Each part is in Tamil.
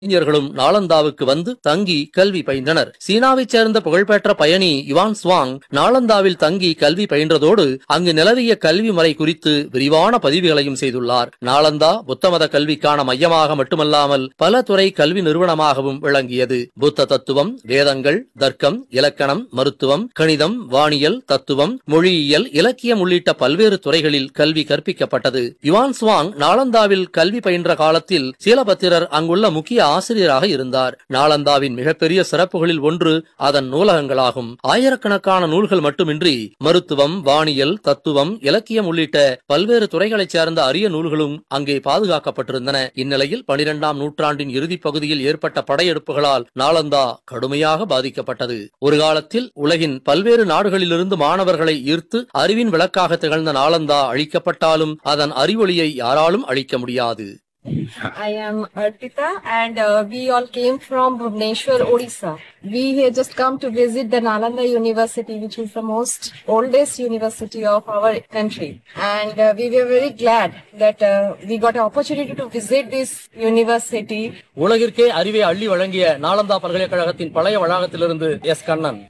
இளைஞர்களும் நாளந்தாவுக்கு வந்து தங்கி கல்வி பயின்றனர் சீனாவைச் சேர்ந்த புகழ்பெற்ற பயணி யுவான் ஸ்வாங் நாளந்தாவில் தங்கி கல்வி பயின்றதோடு அங்கு நிலவிய கல்வி முறை குறித்து விரிவான பதிவுகளையும் செய்துள்ளார் நாளந்தா புத்தமத கல்விக்கான மையமாக மட்டுமல்லாமல் பல துறை கல்வி நிறுவனமாகவும் விளங்கியது புத்த தத்துவம் வேதங்கள் தர்க்கம் இலக்கணம் மருத்துவம் கணிதம் வானியல் தத்துவம் மொழியியல் இலக்கியம் உள்ளிட்ட பல்வேறு துறைகளில் கல்வி கற்பிக்கப்பட்டது யுவான் ஸ்வாங் நாளந்தாவில் கல்வி பயின்ற காலத்தில் சீலபத்திரர் அங்குள்ள முக்கிய ஆசிரியராக இருந்தார் நாளந்தாவின் மிகப்பெரிய சிறப்புகளில் ஒன்று அதன் நூலகங்களாகும் ஆயிரக்கணக்கான நூல்கள் மட்டுமின்றி மருத்துவம் வானியல் தத்துவம் இலக்கியம் உள்ளிட்ட பல்வேறு துறைகளைச் சேர்ந்த அரிய நூல்களும் அங்கே பாதுகாக்கப்பட்டிருந்தன இந்நிலையில் பனிரெண்டாம் நூற்றாண்டின் இறுதிப் பகுதியில் ஏற்பட்ட படையெடுப்புகளால் நாளந்தா கடுமையாக பாதிக்கப்பட்டது ஒரு காலத்தில் உலகின் பல்வேறு நாடுகளிலிருந்து மாணவர்களை ஈர்த்து அறிவின் விளக்காக திகழ்ந்த நாளந்தா அழிக்கப்பட்டாலும் அதன் அறிவொளியை யாராலும் அழிக்க முடியாது I am Arpita and uh, we all came from Bhubaneswar, Odisha. We have just come to visit the Nalanda University, which is the most oldest university of our country. And uh, we were very glad that uh, we got an opportunity to visit this university. உலகிற்கே அறிவை அள்ளி வழங்கிய நாளந்தா பல்கலைக்கழகத்தின் பழைய வளாகத்திலிருந்து எஸ் கண்ணன்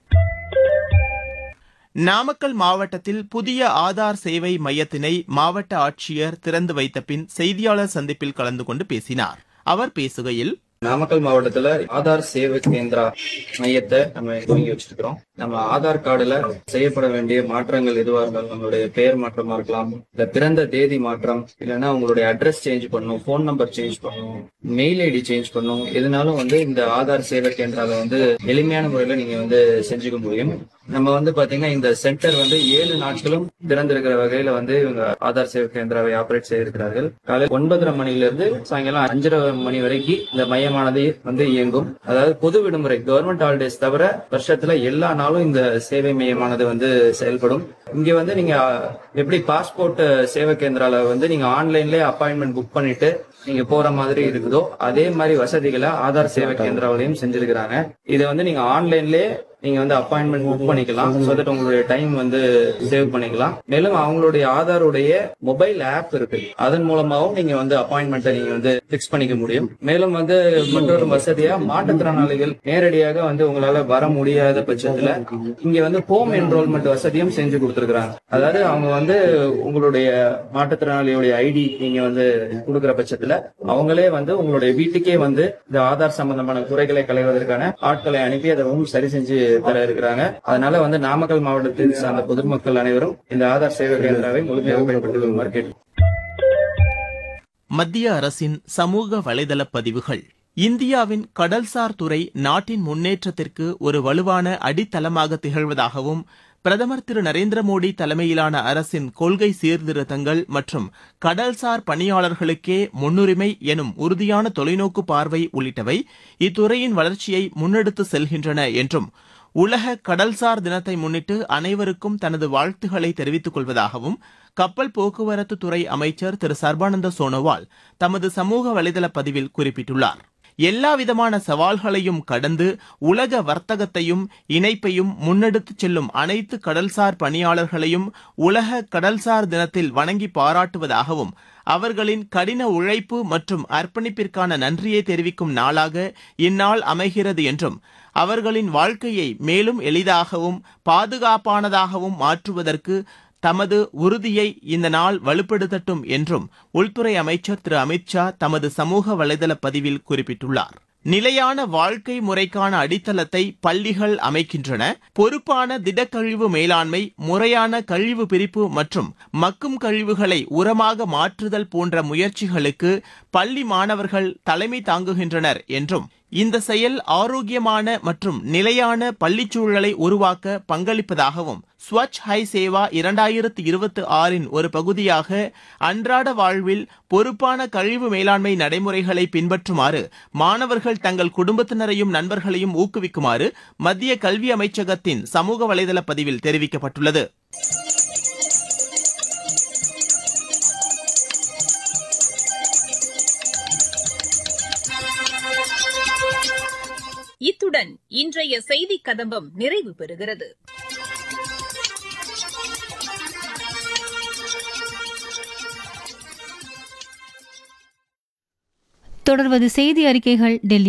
நாமக்கல் மாவட்டத்தில் புதிய ஆதார் சேவை மையத்தினை மாவட்ட ஆட்சியர் திறந்து வைத்த பின் செய்தியாளர் சந்திப்பில் கலந்து கொண்டு பேசினார் அவர் பேசுகையில் நாமக்கல் மாவட்டத்துல ஆதார் சேவை கேந்திரா மையத்தை நம்ம துவங்கி வச்சிருக்கிறோம் நம்ம ஆதார் கார்டுல செய்யப்பட வேண்டிய மாற்றங்கள் எதுவா இருந்தாலும் நம்மளுடைய பெயர் மாற்றமா இருக்கலாம் இல்ல பிறந்த தேதி மாற்றம் இல்லைன்னா உங்களுடைய அட்ரஸ் சேஞ்ச் பண்ணணும் ஃபோன் நம்பர் சேஞ்ச் பண்ணணும் மெயில் ஐடி சேஞ்ச் பண்ணணும் எதுனாலும் வந்து இந்த ஆதார் சேவை கேந்திரால வந்து எளிமையான முறையில நீங்க வந்து செஞ்சுக்க முடியும் நம்ம வந்து பாத்தீங்கன்னா இந்த சென்டர் வந்து ஏழு நாட்களும் திறந்திருக்கிற வகையில வந்து இவங்க ஆதார் சேவை கேந்திராவை ஆபரேட் செய்திருக்கிறார்கள் காலையில் ஒன்பதரை மணில இருந்து சாயங்காலம் அஞ்சரை மணி வரைக்கும் இந்த மையமானது வந்து இயங்கும் அதாவது பொது விடுமுறை கவர்மெண்ட் ஹாலிடேஸ் தவிர வருஷத்துல எல்லா நாளும் இந்த சேவை மையமானது வந்து செயல்படும் இங்க வந்து நீங்க எப்படி பாஸ்போர்ட் சேவை கேந்திரால வந்து நீங்க ஆன்லைன்லயே அப்பாயின்மெண்ட் புக் பண்ணிட்டு நீங்க போற மாதிரி இருக்குதோ அதே மாதிரி வசதிகளை ஆதார் சேவை கேந்திராவிலையும் செஞ்சிருக்கிறாங்க இதை வந்து நீங்க ஆன்லைன்லயே நீங்க வந்து அப்பாயின்மெண்ட் புக் பண்ணிக்கலாம் ஸோ தட் உங்களுடைய டைம் வந்து சேவ் பண்ணிக்கலாம் மேலும் அவங்களுடைய ஆதாருடைய மொபைல் ஆப் இருக்கு அதன் மூலமாவும் நீங்க வந்து அப்பாயின்மெண்ட்டை நீங்க வந்து பிக்ஸ் பண்ணிக்க முடியும் மேலும் வந்து மற்றொரு வசதியா மாற்றுத்திறனாளிகள் நேரடியாக வந்து உங்களால வர முடியாத பட்சத்துல இங்க வந்து ஹோம் என்ரோல்மெண்ட் வசதியும் செஞ்சு கொடுத்துருக்காங்க அதாவது அவங்க வந்து உங்களுடைய மாற்றுத்திறனாளியுடைய ஐடி நீங்க வந்து கொடுக்குற பட்சத்துல அவங்களே வந்து உங்களுடைய வீட்டுக்கே வந்து இந்த ஆதார் சம்பந்தமான குறைகளை களைவதற்கான ஆட்களை அனுப்பி அதை சரி செஞ்சு தர இருக்கிறாங்க அதனால வந்து நாமக்கல் மாவட்டத்தில் சார்ந்த பொதுமக்கள் அனைவரும் இந்த ஆதார் சேவை கேந்திராவை முழுமையாக பயன்படுத்திக் கொள்ளுமாறு கேட்டு மத்திய அரசின் சமூக வலைதள பதிவுகள் இந்தியாவின் கடல்சார் துறை நாட்டின் முன்னேற்றத்திற்கு ஒரு வலுவான அடித்தளமாக திகழ்வதாகவும் பிரதமர் திரு நரேந்திர மோடி தலைமையிலான அரசின் கொள்கை சீர்திருத்தங்கள் மற்றும் கடல்சார் பணியாளர்களுக்கே முன்னுரிமை எனும் உறுதியான தொலைநோக்கு பார்வை உள்ளிட்டவை இத்துறையின் வளர்ச்சியை முன்னெடுத்து செல்கின்றன என்றும் உலக கடல்சார் தினத்தை முன்னிட்டு அனைவருக்கும் தனது வாழ்த்துக்களை தெரிவித்துக் கொள்வதாகவும் கப்பல் போக்குவரத்து துறை அமைச்சர் திரு சர்பானந்த சோனோவால் தமது சமூக வலைதள பதிவில் குறிப்பிட்டுள்ளார் எல்லாவிதமான சவால்களையும் கடந்து உலக வர்த்தகத்தையும் இணைப்பையும் முன்னெடுத்துச் செல்லும் அனைத்து கடல்சார் பணியாளர்களையும் உலக கடல்சார் தினத்தில் வணங்கி பாராட்டுவதாகவும் அவர்களின் கடின உழைப்பு மற்றும் அர்ப்பணிப்பிற்கான நன்றியை தெரிவிக்கும் நாளாக இந்நாள் அமைகிறது என்றும் அவர்களின் வாழ்க்கையை மேலும் எளிதாகவும் பாதுகாப்பானதாகவும் மாற்றுவதற்கு தமது உறுதியை இந்த நாள் வலுப்படுத்தட்டும் என்றும் உள்துறை அமைச்சர் திரு அமித் ஷா தமது சமூக வலைதள பதிவில் குறிப்பிட்டுள்ளார் நிலையான வாழ்க்கை முறைக்கான அடித்தளத்தை பள்ளிகள் அமைக்கின்றன பொறுப்பான திடக்கழிவு மேலாண்மை முறையான கழிவு பிரிப்பு மற்றும் மக்கும் கழிவுகளை உரமாக மாற்றுதல் போன்ற முயற்சிகளுக்கு பள்ளி மாணவர்கள் தலைமை தாங்குகின்றனர் என்றும் இந்த செயல் ஆரோக்கியமான மற்றும் நிலையான பள்ளிச்சூழலை உருவாக்க பங்களிப்பதாகவும் ஸ்வச் ஹை சேவா இரண்டாயிரத்து இருபத்தி ஆறின் ஒரு பகுதியாக அன்றாட வாழ்வில் பொறுப்பான கழிவு மேலாண்மை நடைமுறைகளை பின்பற்றுமாறு மாணவர்கள் தங்கள் குடும்பத்தினரையும் நண்பர்களையும் ஊக்குவிக்குமாறு மத்திய கல்வி அமைச்சகத்தின் சமூக வலைதள பதிவில் தெரிவிக்கப்பட்டுள்ளது இத்துடன் இன்றைய செய்தி கதம்பம் நிறைவு பெறுகிறது தொடர்வது செய்தி அறிக்கைகள் டெல்லி